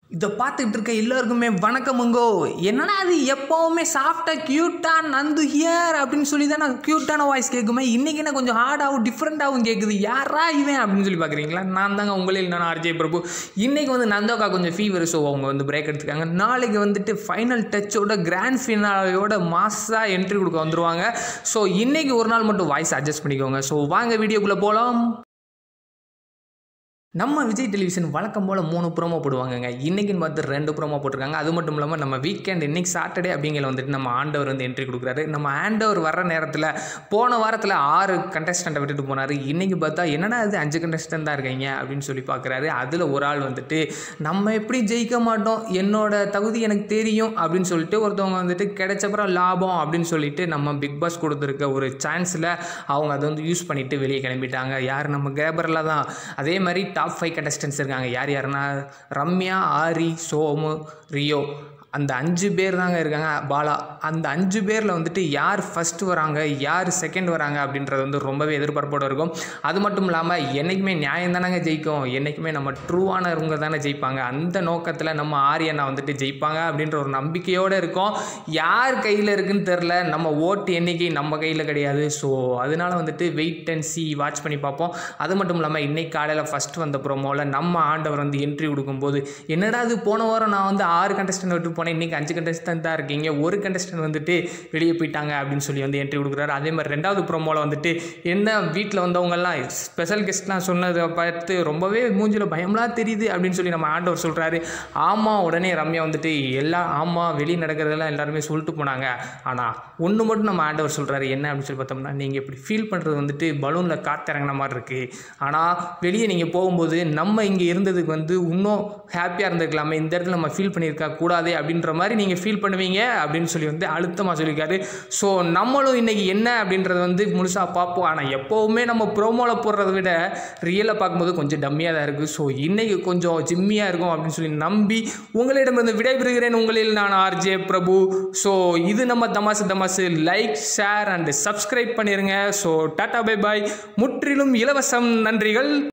இதை பார்த்துக்கிட்டு இருக்க எல்லாருக்குமே வணக்கமுங்கோ என்னன்னா அது எப்போவுமே சாஃப்டாக க்யூட்டாக நந்து ஹியர் அப்படின்னு சொல்லி தான் நான் க்யூட்டான வாய்ஸ் கேட்குமே இன்றைக்கி என்ன கொஞ்சம் ஹார்டாகவும் டிஃப்ரெண்ட்டாகவும் கேட்குது யாரா இவன் அப்படின்னு சொல்லி பார்க்குறீங்களா நான் தாங்க உங்களில் நான் ஆர்ஜே பிரபு இன்றைக்கி வந்து நந்தோக்கா கொஞ்சம் ஃபீவர் ஸோ அவங்க வந்து பிரேக் எடுத்துக்காங்க நாளைக்கு வந்துட்டு ஃபைனல் டச்சோட கிராண்ட் ஃபினாலையோட மாஸாக என்ட்ரி கொடுக்க வந்துருவாங்க ஸோ இன்றைக்கி ஒரு நாள் மட்டும் வாய்ஸ் அட்ஜஸ்ட் பண்ணிக்கோங்க ஸோ வாங்க வீடியோக்குள்ளே போகலாம் நம்ம விஜய் டெலிவிஷன் வழக்கம் போல் மூணு ப்ரோமோ போடுவாங்கங்க இன்றைக்கின்னு பார்த்து ரெண்டு ப்ரோமோ போட்டிருக்காங்க அது மட்டும் இல்லாமல் நம்ம வீக்கெண்ட் இன்னைக்கு சாட்டர்டே அப்படிங்கிற வந்துட்டு நம்ம ஆண்டவர் வந்து என்ட்ரி கொடுக்குறாரு நம்ம ஆண்டவர் வர்ற நேரத்தில் போன வாரத்தில் ஆறு கண்டஸ்டண்ட்டை விட்டுட்டு போனார் இன்றைக்கி பார்த்தா என்னடா இது அஞ்சு கண்டஸ்டன்ட் தான் இருக்கீங்க அப்படின்னு சொல்லி பார்க்குறாரு அதில் ஒரு ஆள் வந்துட்டு நம்ம எப்படி ஜெயிக்க மாட்டோம் என்னோட தகுதி எனக்கு தெரியும் அப்படின்னு சொல்லிட்டு ஒருத்தவங்க வந்துட்டு கிடைச்சப்பறம் லாபம் அப்படின்னு சொல்லிட்டு நம்ம பிக் பாஸ் கொடுத்துருக்க ஒரு சான்ஸில் அவங்க அதை வந்து யூஸ் பண்ணிவிட்டு வெளியே கிளம்பிட்டாங்க யார் நம்ம கேபரில் தான் அதே மாதிரி டாப் ஃபைவ் கண்டஸ்டன்ஸ் இருக்காங்க யார் யாருன்னா ரம்யா ஆரி சோமு ரியோ அந்த அஞ்சு பேர் தாங்க இருக்காங்க பாலா அந்த அஞ்சு பேரில் வந்துட்டு யார் ஃபஸ்ட்டு வராங்க யார் செகண்ட் வராங்க அப்படின்றது வந்து ரொம்பவே எதிர்பார்ப்போடு இருக்கும் அது மட்டும் இல்லாமல் என்றைக்குமே நியாயம் தானங்க ஜெயிக்கும் என்றைக்குமே நம்ம ட்ரூவானவங்க தானே ஜெயிப்பாங்க அந்த நோக்கத்தில் நம்ம ஆரியனை வந்துட்டு ஜெயிப்பாங்க அப்படின்ற ஒரு நம்பிக்கையோடு இருக்கும் யார் கையில் இருக்குன்னு தெரில நம்ம ஓட்டு எண்ணிக்கை நம்ம கையில் கிடையாது ஸோ அதனால வந்துட்டு வெயிட் அண்ட் சி வாட்ச் பண்ணி பார்ப்போம் அது மட்டும் இல்லாமல் இன்னைக்கு காலையில் ஃபஸ்ட் வந்த ப்ரோமோவில் நம்ம ஆண்டவர் வந்து என்ட்ரி கொடுக்கும்போது என்னடா அது போன வாரம் நான் வந்து ஆறு கண்டஸ்டன்ட் விட்டு போனேன் இன்றைக்கி அஞ்சு கண்டஸ்டன்ட் தான் இருக்கீங்க ஒரு கண்டஸ்டன்ட் வந்துட்டு வெளியே போயிட்டாங்க அப்படின்னு சொல்லி வந்து என்ட்ரி கொடுக்குறாரு அதே மாதிரி ரெண்டாவது ப்ரோமோவில் வந்துட்டு என்ன வீட்டில் வந்தவங்கெல்லாம் ஸ்பெஷல் கெஸ்ட்லாம் சொன்னதை பார்த்து ரொம்பவே மூஞ்சில் பயம்லாம் தெரியுது அப்படின்னு சொல்லி நம்ம ஆண்டவர் சொல்கிறாரு ஆமாம் உடனே ரம்யா வந்துட்டு எல்லாம் ஆமாம் வெளியே நடக்கிறதெல்லாம் எல்லாருமே சொல்லிட்டு போனாங்க ஆனால் ஒன்று மட்டும் நம்ம ஆண்டவர் சொல்கிறாரு என்ன அப்படின்னு சொல்லி பார்த்தோம்னா நீங்கள் இப்படி ஃபீல் பண்ணுறது வந்துட்டு பலூனில் காத்திறங்கின மாதிரி இருக்குது ஆனால் வெளியே நீங்கள் போகும்போது நம்ம இங்கே இருந்ததுக்கு வந்து இன்னும் ஹாப்பியாக இருந்திருக்கலாமே இந்த இடத்துல நம்ம ஃபீல் பண்ணியிருக்க கூடாதே அப்படின்ற மாதிரி நீங்கள் ஃபீல் பண்ணுவீங்க அப்படின்னு சொல்லி வந்து அழுத்தமாக சொல்லியிருக்காரு ஸோ நம்மளும் இன்றைக்கி என்ன அப்படின்றத வந்து முழுசாக பார்ப்போம் ஆனால் எப்போவுமே நம்ம ப்ரோமோவில் போடுறத விட ரியலாக பார்க்கும்போது கொஞ்சம் டம்மியாக தான் இருக்குது ஸோ இன்றைக்கி கொஞ்சம் ஜிம்மியாக இருக்கும் அப்படின்னு சொல்லி நம்பி உங்களிடமிருந்து விடைபெறுகிறேன் உங்களில் நான் ஆர்ஜே பிரபு ஸோ இது நம்ம தமாசு தமாசு லைக் ஷேர் அண்ட் சப்ஸ்கிரைப் பண்ணிடுங்க ஸோ டாட்டா பை பாய் முற்றிலும் இலவசம் நன்றிகள்